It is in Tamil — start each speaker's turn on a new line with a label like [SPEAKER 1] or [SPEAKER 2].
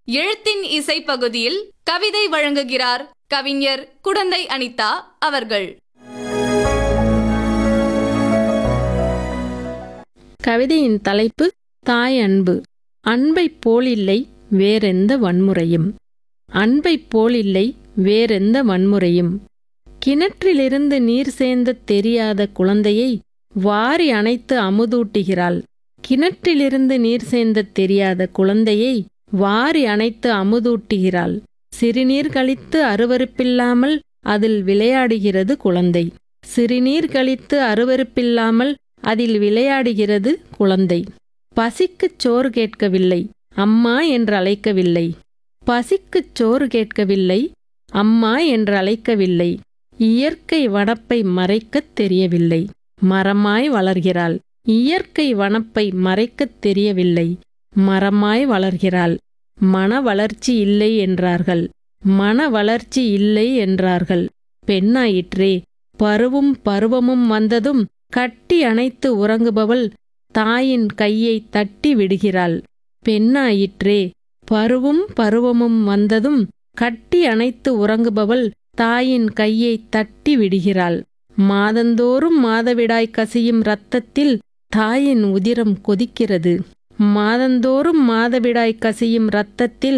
[SPEAKER 1] எழுத்தின் இசை பகுதியில் கவிதை வழங்குகிறார் கவிஞர் குடந்தை அனிதா அவர்கள்
[SPEAKER 2] கவிதையின் தலைப்பு தாய் அன்பு அன்பைப் போலில்லை வேறெந்த வன்முறையும் அன்பைப் போலில்லை வேறெந்த வன்முறையும் கிணற்றிலிருந்து நீர் சேர்ந்த தெரியாத குழந்தையை வாரி அணைத்து அமுதூட்டுகிறாள் கிணற்றிலிருந்து நீர் சேர்ந்த தெரியாத குழந்தையை வாரி அணைத்து அமுதூட்டுகிறாள் சிறுநீர் கழித்து அருவருப்பில்லாமல் அதில் விளையாடுகிறது குழந்தை சிறுநீர் கழித்து அருவருப்பில்லாமல் அதில் விளையாடுகிறது குழந்தை பசிக்குச் சோறு கேட்கவில்லை அம்மா என்று அழைக்கவில்லை பசிக்குச் சோறு கேட்கவில்லை அம்மா என்று அழைக்கவில்லை இயற்கை வனப்பை மறைக்கத் தெரியவில்லை மரமாய் வளர்கிறாள் இயற்கை வனப்பை மறைக்கத் தெரியவில்லை மரமாய் வளர்கிறாள் மன வளர்ச்சி இல்லை என்றார்கள் மன வளர்ச்சி இல்லை என்றார்கள் பெண்ணாயிற்றே பருவும் பருவமும் வந்ததும் கட்டி அணைத்து உறங்குபவள் தாயின் கையை தட்டி விடுகிறாள் பெண்ணாயிற்றே பருவும் பருவமும் வந்ததும் கட்டி அணைத்து உறங்குபவள் தாயின் கையை தட்டி விடுகிறாள் மாதந்தோறும் மாதவிடாய் கசியும் இரத்தத்தில் தாயின் உதிரம் கொதிக்கிறது மாதந்தோறும் மாதவிடாய் கசியும் இரத்தத்தில்